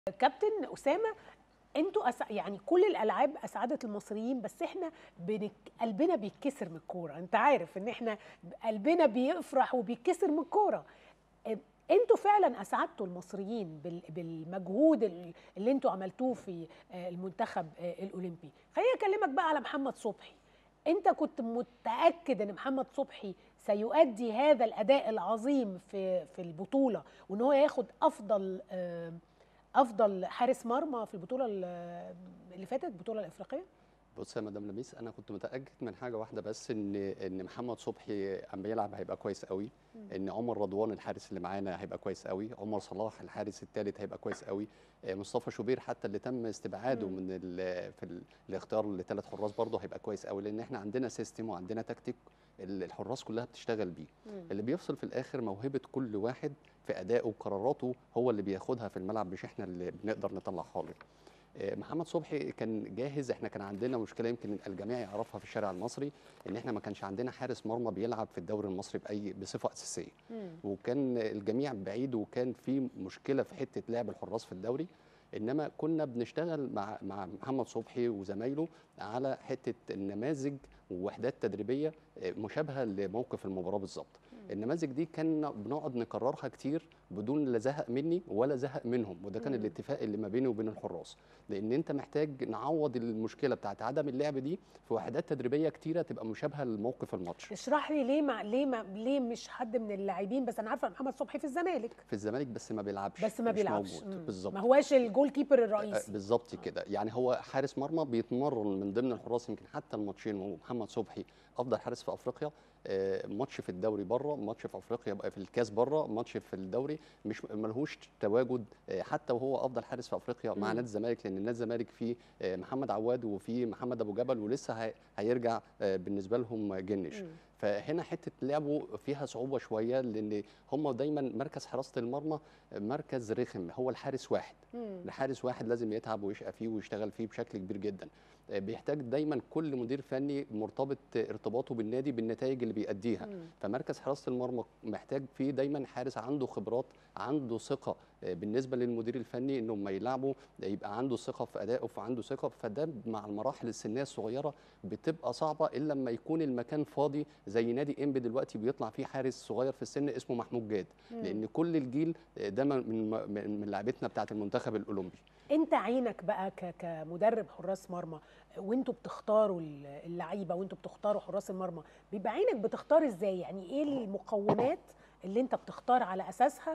كابتن اسامه انتوا أس... يعني كل الالعاب اسعدت المصريين بس احنا بنك... قلبنا بيتكسر من الكوره انت عارف ان احنا قلبنا بيفرح وبيتكسر من الكوره ام- انتوا فعلا اسعدتوا المصريين بال... بالمجهود ال- اللي انتوا عملتوه في آه، المنتخب آه، الاولمبي خليني اكلمك بقى على محمد صبحي انت كنت متاكد ان محمد صبحي سيؤدي هذا الاداء العظيم في في البطوله وان هو ياخد افضل آه، افضل حارس مرمى في البطوله ال- اللي فاتت البطوله الافريقيه بص يا مدام لميس انا كنت متاكد من حاجه واحده بس ان ان محمد صبحي اما يلعب هيبقى كويس قوي ان عمر رضوان الحارس اللي معانا هيبقى كويس قوي عمر صلاح الحارس الثالث هيبقى كويس قوي آه، مصطفى شوبير حتى اللي تم استبعاده مم. من ال في ال الاختيار لثلاث حراس برضه هيبقى كويس قوي لان احنا عندنا سيستم وعندنا تكتيك ال- الحراس كلها بتشتغل بيه اللي بيفصل في الاخر موهبه كل واحد في ادائه وقراراته هو اللي بياخدها في الملعب مش احنا اللي بنقدر نطلعها له آه، محمد صبحي كان جاهز احنا كان عندنا مشكله يمكن الجميع يعرفها في الشارع المصري ان احنا ما كانش عندنا حارس مرمى بيلعب في الدوري المصري باي بصفه اساسيه وكان الجميع بعيد وكان في مشكله في حته لعب الحراس في الدوري انما كنا بنشتغل مع مع محمد صبحي وزمايله على حته النماذج ووحدات تدريبيه آه، مشابهه لموقف المباراه بالظبط النماذج دي كان بنقعد نكررها كتير بدون لا زهق مني ولا زهق منهم وده كان مم. الاتفاق اللي ما بيني وبين الحراس لان انت محتاج نعوض المشكله بتاعت عدم اللعب دي في وحدات تدريبيه كتيره تبقى مشابهه لموقف الماتش اشرح لي ليه ما ليه ما ليه مش حد من اللاعبين بس انا عارفه إن محمد صبحي في الزمالك في الزمالك بس ما بيلعبش بس ما مش بيلعبش موجود مم. بالظبط ما هواش الجول كيبر آه، الرئيسي بالظبط كده يعني هو حارس مرمى بيتمرن من ضمن الحراس يمكن حتى الماتشين وهو محمد صبحي افضل حارس في افريقيا آه، ماتش في الدوري بره ماتش في افريقيا بقى في الكاس بره ماتش في الدوري مش ملهوش تواجد آه، حتى وهو افضل حارس في افريقيا مع مم. نادي الزمالك لان نادي الزمالك فيه آه، محمد عواد وفيه محمد ابو جبل ولسه هي- هيرجع آه، بالنسبه لهم جنش مم. فهنا حته لعبه فيها صعوبه شويه لان هم دايما مركز حراسه المرمى مركز رخم هو الحارس واحد مم. الحارس واحد لازم يتعب ويشقى فيه ويشتغل فيه بشكل كبير جدا آه، بيحتاج دايما كل مدير فني مرتبط آه، ارتباطه بالنادي بالنتائج اللي بيأديها مم. فمركز حراسه المرمى محتاج فيه دايما حارس عنده خبرات عنده ثقه آه، بالنسبه للمدير الفني انه لما يلعبه يبقى عنده ثقه في ادائه فعنده ثقه فده مع المراحل السنيه الصغيره بتبقى صعبه الا لما يكون المكان فاضي زي نادي انبي دلوقتي بيطلع فيه حارس صغير في السن اسمه محمود جاد مم. لان كل الجيل آه، ده من من من لعبتنا بتاعه المنتخب الاولمبي انت عينك بقى ك... كمدرب حراس مرمى وانتوا بتختاروا ال- اللعيبه وانتوا بتختاروا حراس المرمى بيبقى عينك بتختار ازاي يعني ايه المقومات اللي انت بتختار على اساسها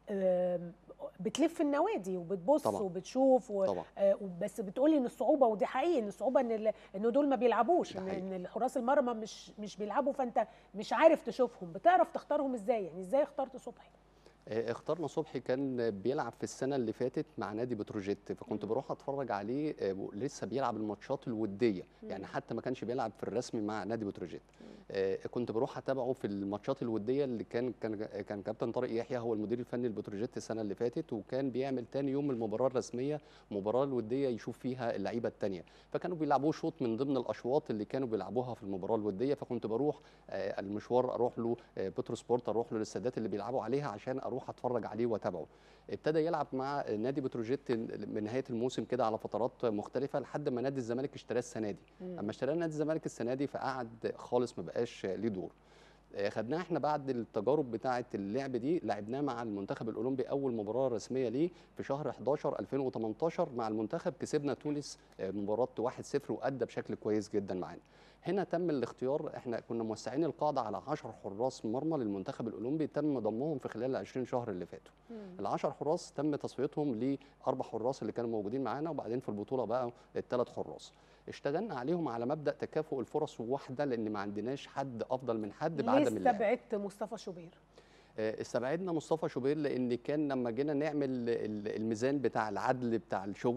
آم، بتلف النوادي وبتبص طبعاً. وبتشوف و... طبعا آه، بس بتقولي ان الصعوبه ودي حقيقي ان الصعوبه ان ال- ان دول ما بيلعبوش ده ان حقيقي. ان الحراس المرمى مش مش بيلعبوا فانت مش عارف تشوفهم بتعرف تختارهم ازاي يعني ازاي اخترت صبحي آه، اخترنا صبحي كان بيلعب في السنه اللي فاتت مع نادي بتروجيت فكنت مم. بروح اتفرج عليه آه، لسه بيلعب الماتشات الوديه مم. يعني حتى ما كانش بيلعب في الرسمي مع نادي بتروجيت آه، كنت بروح اتابعه في الماتشات الوديه اللي كان كان كان كابتن طارق يحيى هو المدير الفني لبتروجيت السنه اللي فاتت وكان بيعمل تاني يوم المباراه الرسميه مباراه الوديه يشوف فيها اللعيبه التانيه فكانوا بيلعبوه شوط من ضمن الاشواط اللي كانوا بيلعبوها في المباراه الوديه فكنت بروح آه، المشوار اروح له آه، بترو سبورت اروح له للسادات اللي بيلعبوا عليها عشان اروح اتفرج عليه واتابعه ابتدى يلعب مع نادي بتروجيت من نهايه الموسم كده على فترات مختلفه لحد ما نادي الزمالك اشتراه السنه دي مم. اما اشتراه نادي الزمالك السنه دي فقعد خالص ما بقاش ليه دور آه، خدناه احنا بعد التجارب بتاعه اللعب دي لعبناه مع المنتخب الاولمبي اول مباراه رسميه ليه في شهر 11 2018 مع المنتخب كسبنا تونس آه، مباراه 1-0 وادى بشكل كويس جدا معانا هنا تم الاختيار احنا كنا موسعين القاعده على 10 حراس مرمى للمنتخب الاولمبي تم ضمهم في خلال ال 20 شهر اللي فاتوا مم. العشر حراس تم تصفيتهم لاربع حراس اللي كانوا موجودين معانا وبعدين في البطوله بقى الثلاث حراس اشتغلنا عليهم على مبدا تكافؤ الفرص واحده لان ما عندناش حد افضل من حد ليه بعدم اللعب استبعدت مصطفى شوبير آه، استبعدنا مصطفى شوبير لان كان لما جينا نعمل ال- الميزان بتاع العدل بتاع الشغل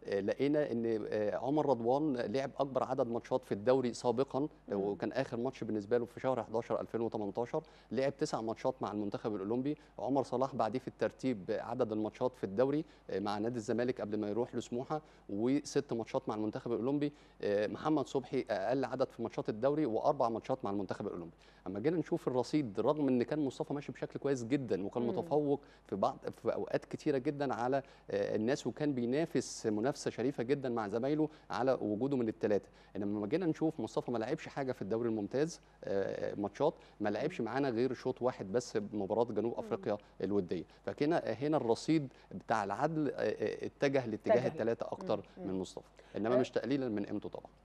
آه، لقينا ان آه، عمر رضوان لعب اكبر عدد ماتشات في الدوري سابقا مم. وكان اخر ماتش بالنسبه له في شهر 11 2018 لعب تسع ماتشات مع المنتخب الاولمبي عمر صلاح بعديه في الترتيب عدد الماتشات في الدوري آه، مع نادي الزمالك قبل ما يروح لسموحه وست ماتشات مع المنتخب الاولمبي آه، محمد صبحي اقل عدد في ماتشات الدوري واربع ماتشات مع المنتخب الاولمبي اما جينا نشوف الرصيد رغم ان كان مصطفى ماشي بشكل كويس جدا وكان مم. متفوق في بعض في اوقات كتيره جدا على آه، الناس وكان بينافس منافسه شريفه جدا مع زمايله على وجوده من الثلاثه انما لما جينا نشوف مصطفى ما لعبش حاجه في الدوري الممتاز آه، ماتشات ما لعبش معانا غير شوط واحد بس بمباراه جنوب مم. افريقيا الوديه فكنا هنا الرصيد بتاع العدل آه، آه، اتجه لاتجاه اتجه. الثلاثه اكتر مم. من مصطفى انما آه، مش تقليلا من قيمته طبعا